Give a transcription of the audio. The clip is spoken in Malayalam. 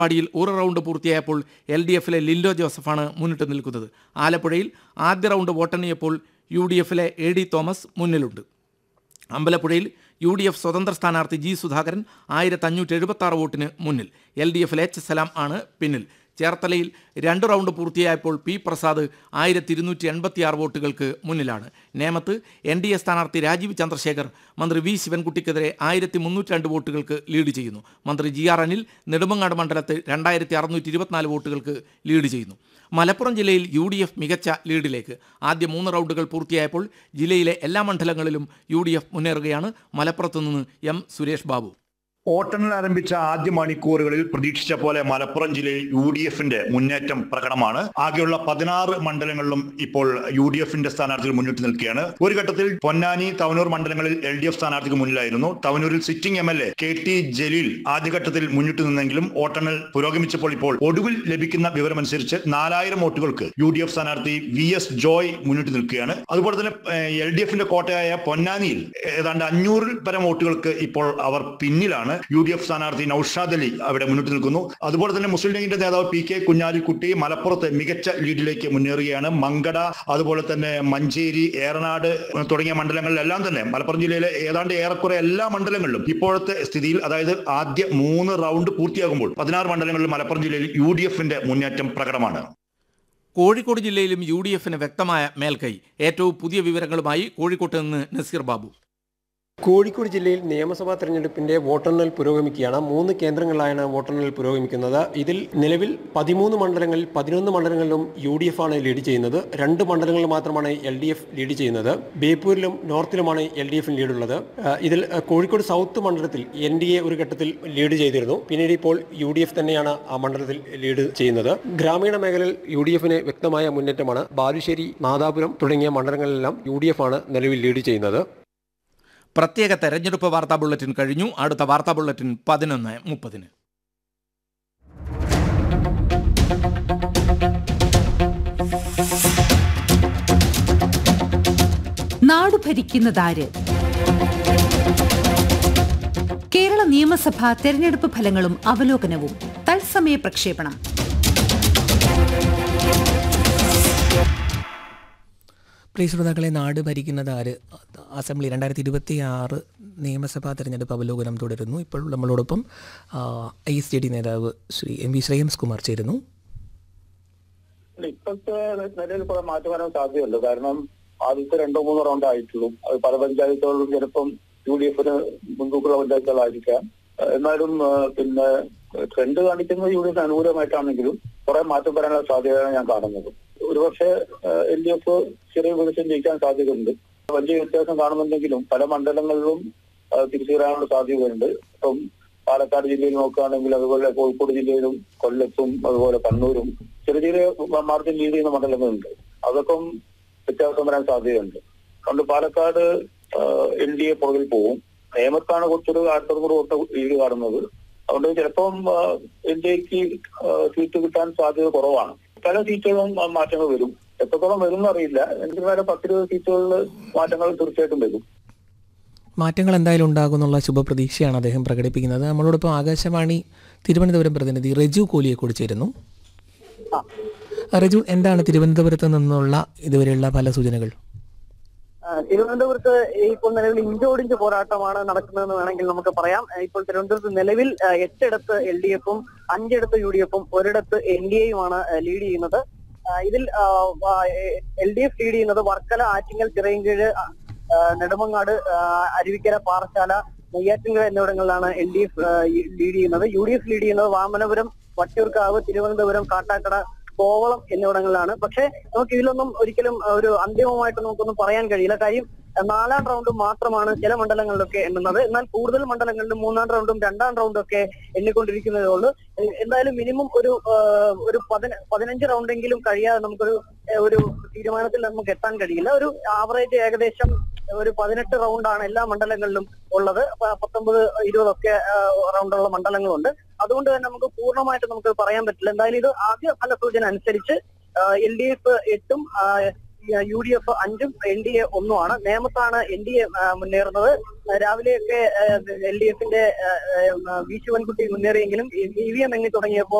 പാടിയിൽ ഒരു റൗണ്ട് പൂർത്തിയായപ്പോൾ എൽ ഡി എഫിലെ ലിൻഡോ ജോസഫാണ് മുന്നിട്ട് നിൽക്കുന്നത് ആലപ്പുഴയിൽ ആദ്യ റൗണ്ട് വോട്ടെണ്ണിയപ്പോൾ യു ഡി എഫിലെ എ ഡി തോമസ് മുന്നിലുണ്ട് അമ്പലപ്പുഴയിൽ യു ഡി എഫ് സ്വതന്ത്ര സ്ഥാനാർത്ഥി ജി സുധാകരൻ ആയിരത്തി അഞ്ഞൂറ്റി എഴുപത്തി ആറ് വോട്ടിന് മുന്നിൽ എൽ ഡി എഫിൽ എച്ച് സലാം ആണ് പിന്നിൽ ചേർത്തലയിൽ രണ്ട് റൗണ്ട് പൂർത്തിയായപ്പോൾ പി പ്രസാദ് ആയിരത്തി ഇരുന്നൂറ്റി എൺപത്തി ആറ് വോട്ടുകൾക്ക് മുന്നിലാണ് നേമത്ത് എൻ ഡി എ സ്ഥാനാർത്ഥി രാജീവ് ചന്ദ്രശേഖർ മന്ത്രി വി ശിവൻകുട്ടിക്കെതിരെ ആയിരത്തി മുന്നൂറ്റി രണ്ട് വോട്ടുകൾക്ക് ലീഡ് ചെയ്യുന്നു മന്ത്രി ജി ആർ അനിൽ നെടുമങ്ങാട് മണ്ഡലത്തിൽ രണ്ടായിരത്തി അറുന്നൂറ്റി ഇരുപത്തിനാല് വോട്ടുകൾക്ക് ലീഡ് ചെയ്യുന്നു മലപ്പുറം ജില്ലയിൽ യു ഡി എഫ് മികച്ച ലീഡിലേക്ക് ആദ്യ മൂന്ന് റൗണ്ടുകൾ പൂർത്തിയായപ്പോൾ ജില്ലയിലെ എല്ലാ മണ്ഡലങ്ങളിലും യു ഡി എഫ് മുന്നേറുകയാണ് മലപ്പുറത്തു നിന്ന് എം സുരേഷ് ബാബു വോട്ടെണ്ണൽ ആരംഭിച്ച ആദ്യ മണിക്കൂറുകളിൽ പ്രതീക്ഷിച്ച പോലെ മലപ്പുറം ജില്ലയിൽ യു ഡി എഫിന്റെ മുന്നേറ്റം പ്രകടമാണ് ആകെയുള്ള പതിനാറ് മണ്ഡലങ്ങളിലും ഇപ്പോൾ യു ഡി എഫിന്റെ സ്ഥാനാർത്ഥികൾ മുന്നിട്ട് നിൽക്കുകയാണ് ഒരു ഘട്ടത്തിൽ പൊന്നാനി തവനൂർ മണ്ഡലങ്ങളിൽ എൽ ഡി എഫ് സ്ഥാനാർത്ഥിക്ക് മുന്നിലായിരുന്നു തവനൂരിൽ sitting M L A K T Jaleel ആദ്യഘട്ടത്തിൽ മുന്നിട്ട് നിന്നെങ്കിലും വോട്ടെണ്ണൽ പുരോഗമിച്ചപ്പോൾ ഇപ്പോൾ ഒടുവിൽ ലഭിക്കുന്ന വിവരമനുസരിച്ച് നാലായിരം വോട്ടുകൾക്ക് യു ഡി എഫ് സ്ഥാനാർത്ഥി വി എസ് ജോയ് മുന്നിട്ട് നിൽക്കുകയാണ് അതുപോലെ തന്നെ എൽ ഡി എഫിന്റെ കോട്ടയായ പൊന്നാനിയിൽ ഏതാണ്ട് അഞ്ഞൂറിൽ പരം വോട്ടുകൾക്ക് ഇപ്പോൾ അവർ പിന്നിലാണ് യു ഡി എഫ് സ്ഥാനാർത്ഥി നൌഷാദ് അലി അവിടെ മുന്നിട്ട് നിൽക്കുന്നു അതുപോലെ തന്നെ മുസ്ലിം ലീഗിന്റെ നേതാവ് പി കെ കുഞ്ഞാലിക്കുട്ടി മലപ്പുറത്ത് മികച്ച ലീഡിലേക്ക് മുന്നേറുകയാണ് മങ്കട അതുപോലെ തന്നെ മഞ്ചേരി ഏറനാട് തുടങ്ങിയ മണ്ഡലങ്ങളിലെല്ലാം തന്നെ മലപ്പുറം ജില്ലയിലെ ഏതാണ്ട് ഏറെക്കുറെ എല്ലാ മണ്ഡലങ്ങളിലും ഇപ്പോഴത്തെ സ്ഥിതിയിൽ അതായത് ആദ്യ മൂന്ന് റൗണ്ട് പൂർത്തിയാകുമ്പോൾ പതിനാറ് മണ്ഡലങ്ങളിൽ മലപ്പുറം ജില്ലയിൽ യു ഡി എഫിന്റെ മുന്നേറ്റം പ്രകടമാണ് കോഴിക്കോട് ജില്ലയിലും യു ഡി എഫിന് വ്യക്തമായ മേൽക്കൈ ഏറ്റവും പുതിയ വിവരങ്ങളുമായി കോഴിക്കോട്ട് നിന്ന് നസീർ ബാബു കോഴിക്കോട് ജില്ലയിൽ നിയമസഭാ തെരഞ്ഞെടുപ്പിന്റെ വോട്ടെണ്ണൽ പുരോഗമിക്കുകയാണ് മൂന്ന് കേന്ദ്രങ്ങളിലായാണ് വോട്ടെണ്ണൽ പുരോഗമിക്കുന്നത് ഇതിൽ നിലവിൽ പതിമൂന്ന് മണ്ഡലങ്ങളിൽ പതിനൊന്ന് മണ്ഡലങ്ങളിലും യു ഡി എഫ് ആണ് ലീഡ് ചെയ്യുന്നത് രണ്ട് മണ്ഡലങ്ങളിൽ മാത്രമാണ് എൽ ഡി എഫ് ലീഡ് ചെയ്യുന്നത് ബേപ്പൂരിലും നോർത്തിലുമാണ് എൽ ഡി എഫിന് ലീഡുള്ളത് ആ, ഇതിൽ ആ, കോഴിക്കോട് സൗത്ത് മണ്ഡലത്തിൽ എൻ ഡി എ ഒരു ഘട്ടത്തിൽ ലീഡ് ചെയ്തിരുന്നു പിന്നീട് ഇപ്പോൾ യു ഡി എഫ് തന്നെയാണ് ആ മണ്ഡലത്തിൽ ലീഡ് ചെയ്യുന്നത് ഗ്രാമീണ മേഖലയിൽ യു ഡി എഫിന് വ്യക്തമായ മുന്നേറ്റമാണ് ബാലുശ്ശേരി നാദാപുരം തുടങ്ങിയ മണ്ഡലങ്ങളിലെല്ലാം യു ഡി എഫ് ആണ് നിലവിൽ ലീഡ് ചെയ്യുന്നത് പ്രത്യേക തെരഞ്ഞെടുപ്പ് വാർത്താ ബുള്ളറ്റിൻ കഴിഞ്ഞു അടുത്ത വാർത്താ ബുള്ളറ്റിൻ പതിനൊന്ന് മുപ്പതിന് നാടു ഭരിക്കുന്നതാര് കേരള നിയമസഭാ തെരഞ്ഞെടുപ്പ് ഫലങ്ങളും അവലോകനവും തത്സമയ പ്രക്ഷേപണം പ്രിയ ശ്രോതാക്കളെ നാട് ഭരിക്കുന്നത് ആര് അസംബ്ലി രണ്ടായിരത്തി ഇരുപത്തി ആറ് നിയമസഭാ തെരഞ്ഞെടുപ്പ് അവലോകനം തുടരുന്നു ഇപ്പോൾ നമ്മളോടൊപ്പം ഐ എസ് ജെ ഡി നേതാവ് ശ്രീ എം വി ശ്രേയംസ് കുമാർ ചേരുന്നു ഇപ്പോഴത്തെ നിലയിൽ കുറെ മാറ്റം വരാൻ സാധ്യതയുണ്ട് കാരണം ആദ്യത്തെ രണ്ടോ മൂന്നോ റൗണ്ട് ആയിട്ടുള്ളൂ അത് പല പഞ്ചായത്തുകളിലും ചിലപ്പം യു ഡി എഫിന് മുൻതൂക്കുള്ള പഞ്ചായത്തുകളായിരിക്കാം ഏഹ് എന്നാലും ഏഹ് പിന്നെ ട്രെൻഡ് കാണിക്കുന്നത് യു ഡി എഫിന് അനുകൂലമായിട്ടാണെങ്കിലും കുറെ മാറ്റം വരാനുള്ള സാധ്യതയാണ് ഞാൻ കാണുന്നത് ഒരുപക്ഷെ എൽ ഡി എഫ് ചെറിയ വികസനം ജയിക്കാൻ സാധ്യതയുണ്ട് വലിയ വ്യത്യാസം കാണുന്നുണ്ടെങ്കിലും പല മണ്ഡലങ്ങളിലും ഏഹ് തിരിച്ചു വരാനുള്ള സാധ്യതയുണ്ട് ഇപ്പം പാലക്കാട് ജില്ലയിൽ നോക്കുകയാണെങ്കിൽ അതുപോലെ കോഴിക്കോട് ജില്ലയിലും കൊല്ലത്തും അതുപോലെ കണ്ണൂരും ചെറിയ ചെറിയ മാർജിൻ ലീഡ് ചെയ്യുന്ന മണ്ഡലങ്ങളുണ്ട് അതൊക്കെ വ്യത്യാസം വരാൻ സാധ്യതയുണ്ട് അതുകൊണ്ട് പാലക്കാട് എൽ ഡി എ പുറകിൽ പോവും നേമത്താണ് കുറച്ചൊരു ആയിരത്തറുന്നൂറ് വോട്ട് ലീഡ് കാണുന്നത് അതുകൊണ്ട് ചിലപ്പം എൽ ഡി എക്ക് സീറ്റ് കിട്ടാൻ സാധ്യത കുറവാണ് പല സീറ്റുകളും ആ, മാറ്റങ്ങൾ വരും എത്രത്തോളം വരും എന്നറിയില്ല എനിക്ക് വേറെ പത്തിരുപത് സീറ്റുകളിൽ മാറ്റങ്ങൾ തീർച്ചയായിട്ടും വരും മാറ്റങ്ങൾ എന്തായാലും ഉണ്ടാകും എന്നുള്ള ശുഭപ്രതീക്ഷയാണ് അദ്ദേഹം പ്രകടിപ്പിക്കുന്നത് നമ്മളോടൊപ്പം ആകാശവാണി തിരുവനന്തപുരം പ്രതിനിധി റെജു കോലിയെക്കൂടി ചേരുന്നു റെജു എന്താണ് തിരുവനന്തപുരത്ത് നിന്നുള്ള ഇതുവരെയുള്ള പല സൂചനകൾ ആ, തിരുവനന്തപുരത്ത് ഇപ്പോൾ നിലവിൽ ഇഞ്ചോടിഞ്ച് പോരാട്ടമാണ് നടക്കുന്നതെന്ന് വേണമെങ്കിൽ നമുക്ക് പറയാം ആ, ഇപ്പോൾ തിരുവനന്തപുരത്ത് നിലവിൽ ആ, എട്ടിടത്ത് എൽ ഡി എഫും അഞ്ചിടത്ത് യു ഡി എഫും ഒരിടത്ത് എൻ ഡി എയുമാണ് ലീഡ് ചെയ്യുന്നത് ആ, ഇതിൽ എൽ ഡി എഫ് ലീഡ് ചെയ്യുന്നത് വർക്കല ആറ്റിങ്ങൽ ചിറയൻകീഴ് ആ, നെടുമങ്ങാട് ആ, അരുവിക്കര പാറശാല നെയ്യാറ്റിൻകര എന്നിവിടങ്ങളിലാണ് എൽ ഡി എഫ് ലീഡ് ചെയ്യുന്നത് യു ഡി എഫ് ലീഡ് ചെയ്യുന്നത് വാമനപുരം വട്ടിയൂർക്കാവ് തിരുവനന്തപുരം കാട്ടാക്കട കോവളം എന്നിവിടങ്ങളിലാണ് പക്ഷേ നമുക്ക് ഇതിലൊന്നും ഒരിക്കലും ആ, ഒരു അന്തിമമായിട്ട് നമുക്കൊന്നും പറയാൻ കഴിയില്ല കാര്യം ആ, നാലാം റൗണ്ട് മാത്രമാണ് ചില മണ്ഡലങ്ങളിലൊക്കെ എണ്ണുന്നത് എന്നാൽ കൂടുതൽ മണ്ഡലങ്ങളിലും മൂന്നാം റൗണ്ടും രണ്ടാം റൗണ്ടും ഒക്കെ എണ്ണിക്കൊണ്ടിരിക്കുന്നതേ ഉള്ളൂ എ- എന്തായാലും മിനിമം ഒരു ആ, ഒരു പതിന- പതിനഞ്ച് റൗണ്ടെങ്കിലും കഴിയാതെ നമുക്കൊരു ഏ, ഒരു തീരുമാനത്തിൽ നമുക്ക് എത്താൻ കഴിയില്ല ഒരു ആവറേജ് ഏകദേശം ഒരു പതിനെട്ട് റൗണ്ടാണ് എല്ലാ മണ്ഡലങ്ങളിലും ഉള്ളത് പ- പത്തൊമ്പത് ഇരുപതൊക്കെ ആ, റൗണ്ടുള്ള മണ്ഡലങ്ങളുണ്ട് അതുകൊണ്ട് തന്നെ നമുക്ക് പൂർണ്ണമായിട്ട് നമുക്ക് പറയാൻ പറ്റില്ല എന്തായാലും ഇത് ആദ്യ ഫലസൂചന അനുസരിച്ച് എൽ ഡി എഫ് എട്ടും യു ഡി എഫ് അഞ്ചും എൻ ഡി എ ഒന്നുമാണ് നേമത്താണ് എൻ ഡി എ മുന്നേറുന്നത് ആ, രാവിലെയൊക്കെ എൽ ഡി എഫിന്റെ വി ശിവൻകുട്ടി മുന്നേറിയെങ്കിലും ഇ വി എം എണ്ണി തുടങ്ങിയപ്പോൾ